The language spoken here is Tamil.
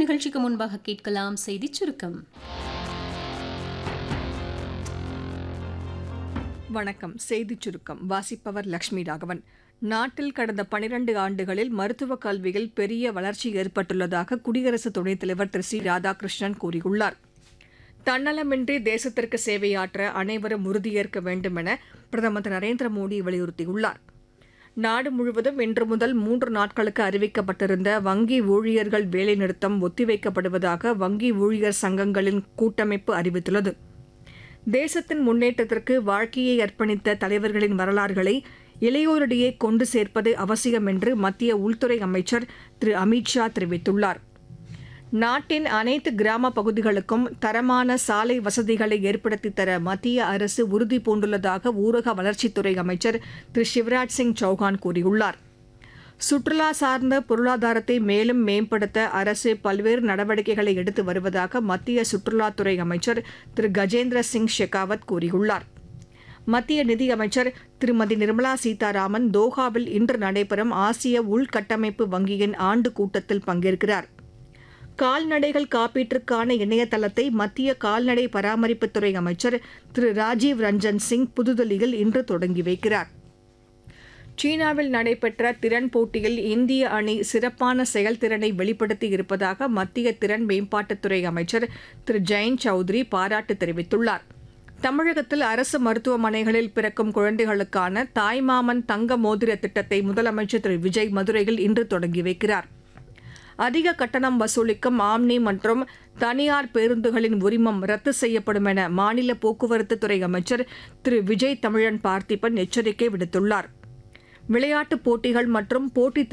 நிகழ்ச்சிக்கு முன்பாக கேட்கலாம் செய்திச் சுருக்கம் வணக்கம் செய்திச் சுருக்கம் வாசிப்பவர் லட்சுமி ராகவன் நாட்டில் கடந்த பனிரண்டு ஆண்டுகளில் மருத்துவக் கல்வியில் பெரிய வளர்ச்சி ஏற்பட்டுள்ளதாக குடியரசு துணைத் தலைவர் திரு சி ராதாகிருஷ்ணன் கூறியுள்ளார் தன்னலமின்றி தேசத்திற்கு சேவையாற்ற அனைவரும் உறுதியேற்க வேண்டும் என பிரதமர் திரு நரேந்திர மோடி வலியுறுத்தியுள்ளார் நாடு முழுவதும் இன்று முதல் மூன்று நாட்களுக்கு அறிவிக்கப்பட்டிருந்த வங்கி ஊழியர்கள் வேலைநிறுத்தம் ஒத்திவைக்கப்படுவதாக வங்கி ஊழியர் சங்கங்களின் கூட்டமைப்பு அறிவித்துள்ளது தேசத்தின் முன்னேற்றத்திற்கு வாழ்க்கையை அர்ப்பணித்த தலைவர்களின் வரலாறுகளை இளையோரிடையே கொண்டு சேர்ப்பது அவசியம் என்று மத்திய உள்துறை அமைச்சர் திரு அமித்ஷா தெரிவித்துள்ளார் நாட்டின் அனைத்து கிராம பகுதிகளுக்கும் தரமான சாலை வசதிகளை ஏற்படுத்தித் தர மத்திய அரசு உறுதி பூண்டுள்ளதாக ஊரக வளர்ச்சித்துறை அமைச்சர் திரு சிவராஜ் சிங் சௌஹான் கூறியுள்ளார் சுற்றுலா சார்ந்த பொருளாதாரத்தை மேலும் மேம்படுத்த அரசு பல்வேறு நடவடிக்கைகளை எடுத்து வருவதாக மத்திய சுற்றுலாத்துறை அமைச்சர் திரு கஜேந்திர சிங் ஷெகாவத் கூறியுள்ளார் மத்திய நிதியமைச்சர் திருமதி நிர்மலா சீதாராமன் தோஹாவில் இன்று நடைபெறும் ஆசிய உள்கட்டமைப்பு வங்கியின் ஆண்டு கூட்டத்தில் பங்கேற்கிறார் கால்நடைகள் காப்பீட்டிற்கான இணையதளத்தை மத்திய கால்நடை பராமரிப்புத்துறை அமைச்சர் திரு ராஜீவ் ரஞ்சன் சிங் புதுதில்லியில் இன்று தொடங்கி வைக்கிறார் சீனாவில் நடைபெற்ற திறன் போட்டியில் இந்திய அணி சிறப்பான செயல்திறனை வெளிப்படுத்தி இருப்பதாக மத்திய திறன் மேம்பாட்டுத்துறை அமைச்சர் திரு ஜெயந்த் சௌத்ரி பாராட்டு தெரிவித்துள்ளார் தமிழகத்தில் அரசு மருத்துவமனைகளில் பிறக்கும் குழந்தைகளுக்கான தாய்மாமன் தங்க மோதிர திட்டத்தை முதலமைச்சர் திரு விஜய் மதுரையில் இன்று தொடங்கி வைக்கிறார் அதிக கட்டணம் வசூலிக்கும் ஆம்னி மற்றும் தனியார் பேருந்துகளின் உரிமம் ரத்து செய்யப்படும் என மாநில போக்குவரத்து துறை அமைச்சர் திரு விஜய் தமிழன் பார்த்திபன் எச்சரிக்கை விடுத்துள்ளார் விளையாட்டுப் போட்டிகள் மற்றும் போட்டித்